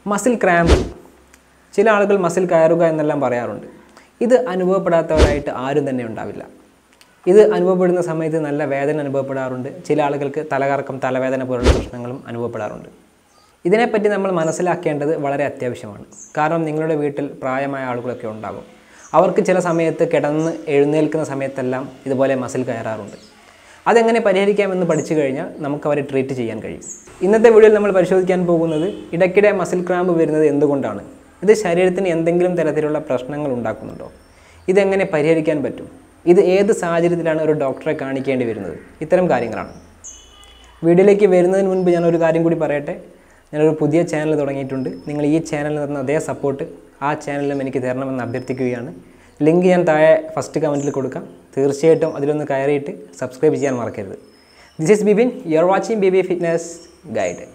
muscle cramp ചില ആളുകൾ muscle കയറുക എന്നെല്ലാം പറയാറുണ്ട് ഇത് അനുഭവപ്പെടാത്തവരായിട്ട് ആരും തന്നെ ഉണ്ടാവില്ല ഇത് അനുഭവപ്പെടുന്ന സമയത്ത് നല്ല വേദന അനുഭവപ്പെടാറുണ്ട് ചില ആളുകൾക്ക് തലകറക്കം തലവേദന പോലുള്ള പ്രശ്നങ്ങളും അനുഭവപ്പെടാറുണ്ട് ഇതിനെപ്പറ്റി നമ്മൾ മനസ്സിലാക്കേണ്ടത് വളരെ അത്യാവശ്യമാണ് കാരണം നിങ്ങളുടെ വീട്ടിൽ പ്രായമായ ആളുകളൊക്കെ ഉണ്ടാകും അവർക്ക് ചില സമയത്ത് കിടന്ന് എഴുന്നേൽക്കുന്ന സമയത്തെല്ലാം ഇതുപോലെ മസിൽ കയറാറുണ്ട് അതെങ്ങനെ പരിഹരിക്കാമെന്ന് പഠിച്ചു കഴിഞ്ഞാൽ നമുക്ക് അവരെ ട്രീറ്റ് ചെയ്യാൻ കഴിയും ഇന്നത്തെ വീഡിയോയിൽ നമ്മൾ പരിശോധിക്കാൻ പോകുന്നത് ഇടയ്ക്കിടെ മസിൽ ക്രാമ്പ് വരുന്നത് എന്തുകൊണ്ടാണ് ഇത് ശരീരത്തിന് എന്തെങ്കിലും തരത്തിലുള്ള പ്രശ്നങ്ങൾ ഉണ്ടാക്കുന്നുണ്ടോ ഇതെങ്ങനെ പരിഹരിക്കാൻ പറ്റും ഇത് ഏത് സാഹചര്യത്തിലാണ് ഒരു ഡോക്ടറെ കാണിക്കേണ്ടി വരുന്നത് ഇത്തരം കാര്യങ്ങളാണ് വീഡിയോയിലേക്ക് വരുന്നതിന് മുൻപ് ഞാൻ ഒരു കാര്യം കൂടി പറയട്ടെ ഞാനൊരു പുതിയ ചാനൽ തുടങ്ങിയിട്ടുണ്ട് നിങ്ങൾ ഈ ചാനലിൽ തന്ന അതേ സപ്പോർട്ട് ആ ചാനലിലും എനിക്ക് തരണമെന്ന് അഭ്യർത്ഥിക്കുകയാണ് ലിങ്ക് ഞാൻ താഴെ ഫസ്റ്റ് കമൻറ്റിൽ കൊടുക്കാം തീർച്ചയായിട്ടും അതിലൊന്ന് കയറിയിട്ട് സബ്സ്ക്രൈബ് ചെയ്യാൻ മറക്കരുത് this is Bibin you are watching B B fitness guide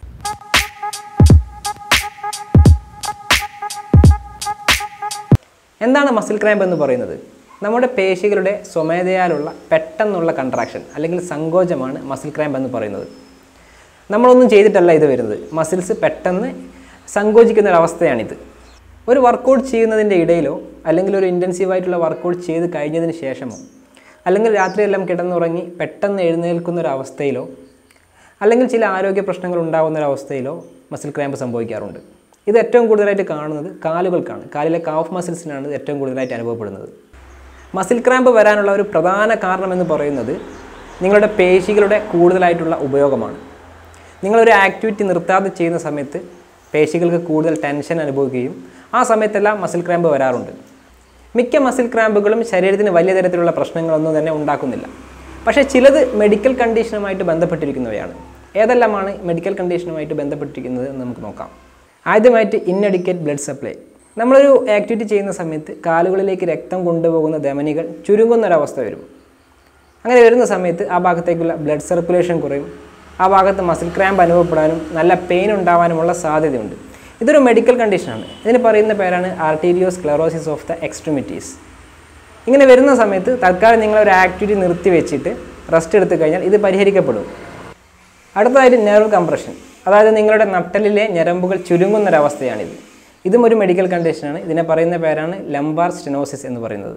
എന്താണ് മസിൽ ക്രാമ്പ് എന്ന് പറയുന്നത് നമ്മുടെ പേശികളുടെ സ്വമേധയാലുള്ള പെട്ടെന്നുള്ള കൺട്രാക്ഷൻ അല്ലെങ്കിൽ സങ്കോചമാണ് മസിൽ ക്രാമ്പ് എന്ന് പറയുന്നത് നമ്മളൊന്നും ചെയ്തിട്ടല്ല ഇത് വരുന്നത് മസിൽസ് പെട്ടെന്ന് സങ്കോചിക്കുന്ന ഒരു അവസ്ഥയാണിത് ഒരു വർക്കൗട്ട് ചെയ്യുന്നതിൻ്റെ ഇടയിലോ അല്ലെങ്കിൽ ഒരു ഇൻറ്റൻസീവായിട്ടുള്ള വർക്കൗട്ട് ചെയ്ത് കഴിഞ്ഞതിന് ശേഷമോ അല്ലെങ്കിൽ രാത്രിയെല്ലാം കിടന്നുറങ്ങി പെട്ടെന്ന് എഴുന്നേൽക്കുന്ന ഒരു അവസ്ഥയിലോ അല്ലെങ്കിൽ ചില ആരോഗ്യ പ്രശ്നങ്ങൾ ഉണ്ടാകുന്ന ഒരു അവസ്ഥയിലോ മസിൽ ക്രാമ്പ് സംഭവിക്കാറുണ്ട് ഇത് ഏറ്റവും കൂടുതലായിട്ട് കാണുന്നത് കാലുകൾക്കാണ് കാലിലെ കാഫ് മസിൽസിനാണ് ഇത് ഏറ്റവും കൂടുതലായിട്ട് അനുഭവപ്പെടുന്നത് മസിൽ ക്രാമ്പ് വരാനുള്ള ഒരു പ്രധാന കാരണമെന്ന് പറയുന്നത് നിങ്ങളുടെ പേശികളുടെ കൂടുതലായിട്ടുള്ള ഉപയോഗമാണ് നിങ്ങളൊരു ആക്ടിവിറ്റി നിർത്താതെ ചെയ്യുന്ന സമയത്ത് പേശികൾക്ക് കൂടുതൽ ടെൻഷൻ അനുഭവിക്കുകയും ആ സമയത്തെല്ലാം മസിൽ ക്രാമ്പ് വരാറുണ്ട് മിക്ക മസിൽ ക്രാമ്പുകളും ശരീരത്തിന് വലിയ തരത്തിലുള്ള പ്രശ്നങ്ങളൊന്നും തന്നെ ഉണ്ടാക്കുന്നില്ല പക്ഷേ ചിലത് മെഡിക്കൽ കണ്ടീഷനുമായിട്ട് ബന്ധപ്പെട്ടിരിക്കുന്നവയാണ് ഏതെല്ലാമാണ് മെഡിക്കൽ കണ്ടീഷനുമായിട്ട് ബന്ധപ്പെട്ടിരിക്കുന്നത് എന്ന് നമുക്ക് നോക്കാം ആദ്യമായിട്ട് ഇന്നഡിക്കേറ്റ് ബ്ലഡ് സപ്ലൈ നമ്മളൊരു ആക്ടിവിറ്റി ചെയ്യുന്ന സമയത്ത് കാലുകളിലേക്ക് രക്തം കൊണ്ടുപോകുന്ന ധമനികൾ ചുരുങ്ങുന്ന ഒരവസ്ഥ വരും അങ്ങനെ വരുന്ന സമയത്ത് ആ ഭാഗത്തേക്കുള്ള ബ്ലഡ് സർക്കുലേഷൻ കുറയും ആ ഭാഗത്ത് മസിൽ ക്രാമ്പ് അനുഭവപ്പെടാനും നല്ല പെയിൻ ഉണ്ടാവാനുമുള്ള സാധ്യതയുണ്ട് ഇതൊരു മെഡിക്കൽ കണ്ടീഷനാണ് ഇതിന് പറയുന്ന പേരാണ് arteriosclerosis of the extremities ഇങ്ങനെ വരുന്ന സമയത്ത് തൽക്കാലം നിങ്ങൾ ഒരു ആക്ടിവിറ്റി നിർത്തി വെച്ചിട്ട് റെസ്റ്റ് എടുത്തു കഴിഞ്ഞാൽ ഇത് പരിഹരിക്കപ്പെടും അടുത്തതായിട്ട് നെർവ് കംപ്രഷൻ അതായത് നിങ്ങളുടെ നട്ടലിലെ ഞരമ്പുകൾ ചുരുങ്ങുന്നൊരവസ്ഥയാണിത് ഇതും ഒരു മെഡിക്കൽ കണ്ടീഷനാണ് ഇതിനെ പറയുന്ന പേരാണ് ലംബാർ സ്റ്റെനോസിസ് എന്ന് പറയുന്നത്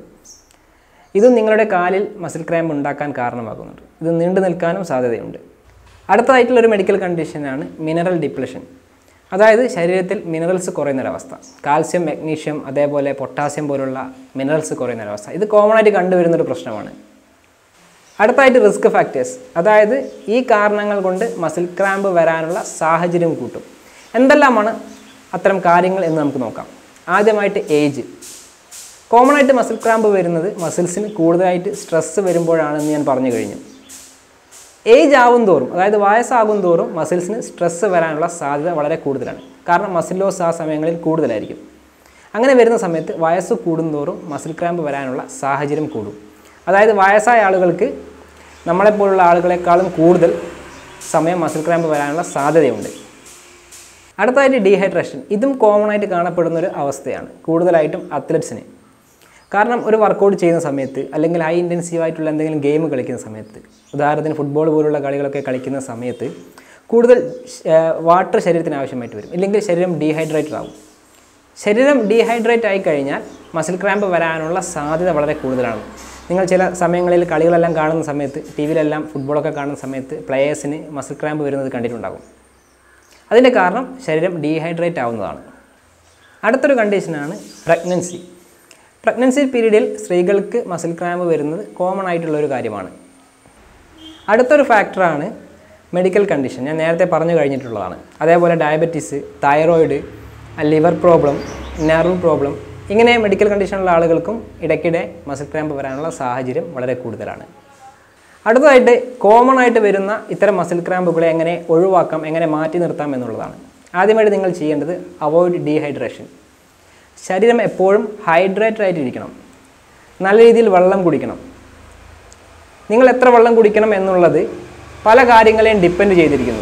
ഇതും നിങ്ങളുടെ കാലിൽ മസിൽ ക്രാമ്പ് ഉണ്ടാക്കാൻ കാരണമാകുന്നുണ്ട് ഇത് നീണ്ടു നിൽക്കാനും സാധ്യതയുണ്ട് അടുത്തതായിട്ടുള്ള ഒരു മെഡിക്കൽ കണ്ടീഷനാണ് മിനറൽ ഡിപ്ലഷൻ അതായത് ശരീരത്തിൽ മിനറൽസ് കുറയുന്നൊരവസ്ഥ കാൽസ്യം മഗ്നീഷ്യം അതേപോലെ പൊട്ടാസ്യം പോലുള്ള മിനറൽസ് കുറയുന്നൊരവസ്ഥ ഇത് കോമൺ ആയിട്ട് കണ്ടുവരുന്നൊരു പ്രശ്നമാണ് അടുത്തായിട്ട് റിസ്ക് ഫാക്ടേഴ്സ് അതായത് ഈ കാരണങ്ങൾ കൊണ്ട് മസിൽ ക്രാമ്പ് വരാനുള്ള സാഹചര്യം കൂട്ടും എന്തെല്ലാമാണ് അത്തരം കാര്യങ്ങൾ എന്ന് നമുക്ക് നോക്കാം ആദ്യമായിട്ട് ഏജ് കോമൺ ആയിട്ട് മസിൽ ക്രാമ്പ് വരുന്നത് മസിൽസിന് കൂടുതലായിട്ട് സ്ട്രെസ്സ് വരുമ്പോഴാണെന്ന് ഞാൻ പറഞ്ഞു കഴിഞ്ഞു ഏജ് ആവും തോറും അതായത് വയസ്സാകും തോറും മസിൽസിന് സ്ട്രെസ്സ് വരാനുള്ള സാധ്യത വളരെ കൂടുതലാണ് കാരണം മസിൽ ലോസ് ആ സമയങ്ങളിൽ കൂടുതലായിരിക്കും അങ്ങനെ വരുന്ന സമയത്ത് വയസ്സ് കൂടുന്തോറും മസിൽ ക്രാമ്പ് വരാനുള്ള സാഹചര്യം കൂടും അതായത് വയസ്സായ ആളുകൾക്ക് നമ്മളെപ്പോലുള്ള ആളുകളെക്കാളും കൂടുതൽ സമയം മസിൽ ക്രാമ്പ് വരാനുള്ള സാധ്യതയുണ്ട് അടുത്തതായിട്ട് ഡീഹൈഡ്രേഷൻ ഇതും കോമൺ ആയിട്ട് കാണപ്പെടുന്ന ഒരു അവസ്ഥയാണ് കൂടുതലായിട്ടും അത്ലറ്റ്സിന് കാരണം ഒരു വർക്കൗട്ട് ചെയ്യുന്ന സമയത്ത് അല്ലെങ്കിൽ ഹൈ ഇൻറ്റൻസീവ് ആയിട്ടുള്ള എന്തെങ്കിലും ഗെയിം കളിക്കുന്ന സമയത്ത് ഉദാഹരണത്തിന് ഫുട്ബോൾ പോലുള്ള കളികളൊക്കെ കളിക്കുന്ന സമയത്ത് കൂടുതൽ വാട്ടർ ശരീരത്തിന് ആവശ്യമായിട്ട് വരും ഇല്ലെങ്കിൽ ശരീരം ഡീഹൈഡ്രേറ്റഡ് ആവും ശരീരം ഡീഹൈഡ്രേറ്റ് ആയി കഴിഞ്ഞാൽ മസിൽ ക്രാമ്പ് വരാനുള്ള സാധ്യത വളരെ കൂടുതലാണ് നിങ്ങൾ ചില സമയങ്ങളിൽ കളികളെല്ലാം കാണുന്ന സമയത്ത് ടി വിയിലെല്ലാം ഫുട്ബോളൊക്കെ കാണുന്ന സമയത്ത് പ്ലെയേഴ്സിന് മസിൽ ക്രാമ്പ് വരുന്നത് കണ്ടിട്ടുണ്ടാകും അതിൻ്റെ കാരണം ശരീരം ഡീഹൈഡ്രേറ്റ് ആവുന്നതാണ് അടുത്തൊരു കണ്ടീഷനാണ് പ്രഗ്നൻസി പ്രഗ്നൻസി പീരീഡിൽ സ്ത്രീകൾക്ക് മസിൽ ക്രാമ്പ് വരുന്നത് കോമൺ ആയിട്ടുള്ള ഒരു കാര്യമാണ് അടുത്തൊരു ഫാക്ടറാണ് മെഡിക്കൽ കണ്ടീഷൻ ഞാൻ നേരത്തെ പറഞ്ഞു കഴിഞ്ഞിട്ടുള്ളതാണ് അതേപോലെ diabetes thyroid liver problem nerve problem ഇങ്ങനെ മെഡിക്കൽ കണ്ടീഷനുള്ള ആളുകൾക്കും ഇടയ്ക്കിടെ മസിൽ ക്രാമ്പ് വരാനുള്ള സാഹചര്യം വളരെ കൂടുതലാണ് അടുത്തതായിട്ട് കോമൺ ആയിട്ട് വരുന്ന ഇത്തരം മസിൽ ക്രാമ്പുകളെ എങ്ങനെ ഒഴിവാക്കാം എങ്ങനെ മാറ്റി നിർത്താം എന്നുള്ളതാണ് ആദ്യമായിട്ട് നിങ്ങൾ ചെയ്യേണ്ടത് അവോയ്ഡ് ഡീഹൈഡ്രേഷൻ ശരീരം എപ്പോഴും ഹൈഡ്രേറ്റഡ് ആയിട്ടിരിക്കണം നല്ല രീതിയിൽ വെള്ളം കുടിക്കണം നിങ്ങൾ എത്ര വെള്ളം കുടിക്കണം എന്നുള്ളത് പല കാര്യങ്ങളെയും ഡിപ്പെൻഡ് ചെയ്തിരിക്കുന്നു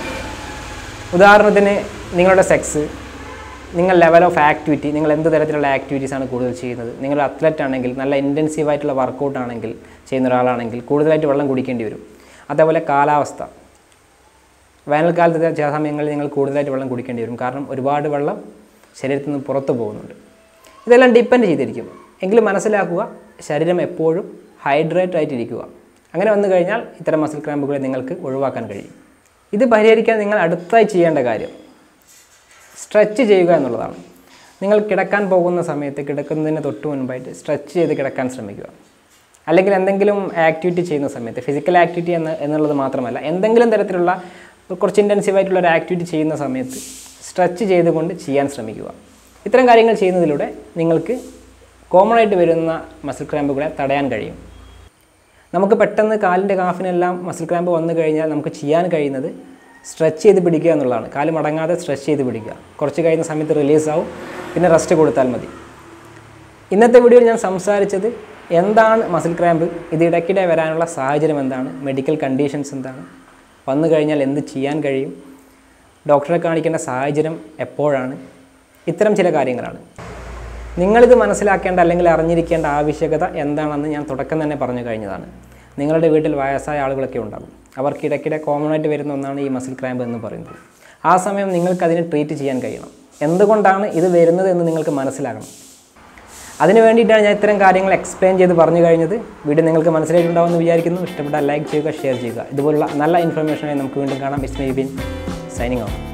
ഉദാഹരണത്തിന് നിങ്ങളുടെ സെക്സ് നിങ്ങൾ ലെവൽ ഓഫ് ആക്ടിവിറ്റി നിങ്ങൾ എന്ത് തരത്തിലുള്ള ആക്ടിവിറ്റീസ് ആണ് കൂടുതൽ ചെയ്യുന്നത് നിങ്ങൾ അത്ലറ്റ് ആണെങ്കിൽ നല്ല ഇൻറ്റൻസീവ് ആയിട്ടുള്ള വർക്കൗട്ട് ആണെങ്കിൽ ചെയ്യുന്ന ഒരാളാണെങ്കിൽ കൂടുതലായിട്ട് വെള്ളം കുടിക്കേണ്ടി വരും അതേപോലെ കാലാവസ്ഥ വേനൽക്കാലത്തെ ചില സമയങ്ങളിൽ നിങ്ങൾ കൂടുതലായിട്ട് വെള്ളം കുടിക്കേണ്ടി വരും കാരണം ഒരുപാട് വെള്ളം ശരീരത്തിൽ നിന്ന് പുറത്തു പോകുന്നുണ്ട് ഇതെല്ലാം ഡിപ്പെൻഡ് ചെയ്തിരിക്കും എങ്കിലും മനസ്സിലാക്കുക ശരീരം എപ്പോഴും ഹൈഡ്രേറ്റ് ആയിട്ടിരിക്കുക അങ്ങനെ വന്നു കഴിഞ്ഞാൽ ഇത്തരം മസിൽ ക്രാമ്പുകളെ നിങ്ങൾക്ക് ഒഴിവാക്കാൻ കഴിയും ഇത് പരിഹരിക്കാൻ നിങ്ങൾ അടുത്തായി ചെയ്യേണ്ട കാര്യം സ്ട്രെച്ച് ചെയ്യുക എന്നുള്ളതാണ് നിങ്ങൾ കിടക്കാൻ പോകുന്ന സമയത്ത് കിടക്കുന്നതിന് തൊട്ട് മുൻപായിട്ട് സ്ട്രെച്ച് ചെയ്ത് കിടക്കാൻ ശ്രമിക്കുക അല്ലെങ്കിൽ എന്തെങ്കിലും ആക്ടിവിറ്റി ചെയ്യുന്ന സമയത്ത് ഫിസിക്കൽ ആക്ടിവിറ്റി എന്ന് എന്നുള്ളത് മാത്രമല്ല എന്തെങ്കിലും തരത്തിലുള്ള കുറച്ച് ഇൻറ്റൻസീവ് ആയിട്ടുള്ള ഒരു ആക്ടിവിറ്റി ചെയ്യുന്ന സമയത്ത് സ്ട്രെച്ച് ചെയ്തുകൊണ്ട് ചെയ്യാൻ ശ്രമിക്കുക ഇത്തരം കാര്യങ്ങൾ ചെയ്യുന്നതിലൂടെ നിങ്ങൾക്ക് കോമൺ ആയിട്ട് വരുന്ന മസിൽ ക്രാമ്പുകളെ തടയാൻ കഴിയും നമുക്ക് പെട്ടെന്ന് കാലിൻ്റെ കാഫിനെല്ലാം മസിൽ ക്രാമ്പ് വന്നു കഴിഞ്ഞാൽ നമുക്ക് ചെയ്യാൻ കഴിയുന്നത് സ്ട്രെച്ച് ചെയ്ത് പിടിക്കുക എന്നുള്ളതാണ് കാല് മടങ്ങാതെ സ്ട്രെച്ച് ചെയ്ത് പിടിക്കുക കുറച്ച് കഴിയുന്ന സമയത്ത് റിലീസ് ആവും പിന്നെ റെസ്റ്റ് കൊടുത്താൽ മതി ഇന്നത്തെ വീഡിയോയിൽ ഞാൻ സംസാരിച്ചത് എന്താണ് മസിൽ ക്രാമ്പ് ഇത് ഇടയ്ക്കിടെ വരാനുള്ള സാഹചര്യം എന്താണ് മെഡിക്കൽ കണ്ടീഷൻസ് എന്താണ് വന്നു കഴിഞ്ഞാൽ എന്ത് ചെയ്യാൻ കഴിയും ഡോക്ടറെ കാണിക്കേണ്ട സാഹചര്യം എപ്പോഴാണ് ഇത്തരം ചില കാര്യങ്ങളാണ് നിങ്ങളിത് മനസ്സിലാക്കേണ്ട അല്ലെങ്കിൽ അറിഞ്ഞിരിക്കേണ്ട ആവശ്യകത എന്താണെന്ന് ഞാൻ തുടക്കം തന്നെ പറഞ്ഞു കഴിഞ്ഞതാണ് നിങ്ങളുടെ വീട്ടിൽ വയസ്സായ ആളുകളൊക്കെ ഉണ്ടാകും അവർക്ക് ഇടയ്ക്കിടെ കോമൺ ആയിട്ട് വരുന്ന ഒന്നാണ് ഈ മസിൽ ക്രാമ്പ് എന്ന് പറയുന്നത് ആ സമയം നിങ്ങൾക്ക് അതിനെ ട്രീറ്റ് ചെയ്യാൻ കഴിയണം എന്തുകൊണ്ടാണ് ഇത് വരുന്നത് എന്ന് നിങ്ങൾക്ക് മനസ്സിലാകണം അതിന് വേണ്ടിയിട്ടാണ് ഞാൻ ഇത്തരം കാര്യങ്ങൾ എക്സ്പ്ലെയിൻ ചെയ്ത് പറഞ്ഞു കഴിഞ്ഞത് വീഡിയോ നിങ്ങൾക്ക് മനസ്സിലായിട്ടുണ്ടാവുമെന്ന് വിചാരിക്കുന്നു ഇഷ്ടപ്പെട്ടാൽ ലൈക്ക് ചെയ്യുക ഷെയർ ചെയ്യുക ഇതുപോലുള്ള നല്ല ഇൻഫർമേഷനായി നമുക്ക് വീണ്ടും കാണാം ഇസ്മൈ ബിൻ സൈനിങ് ഓഫ്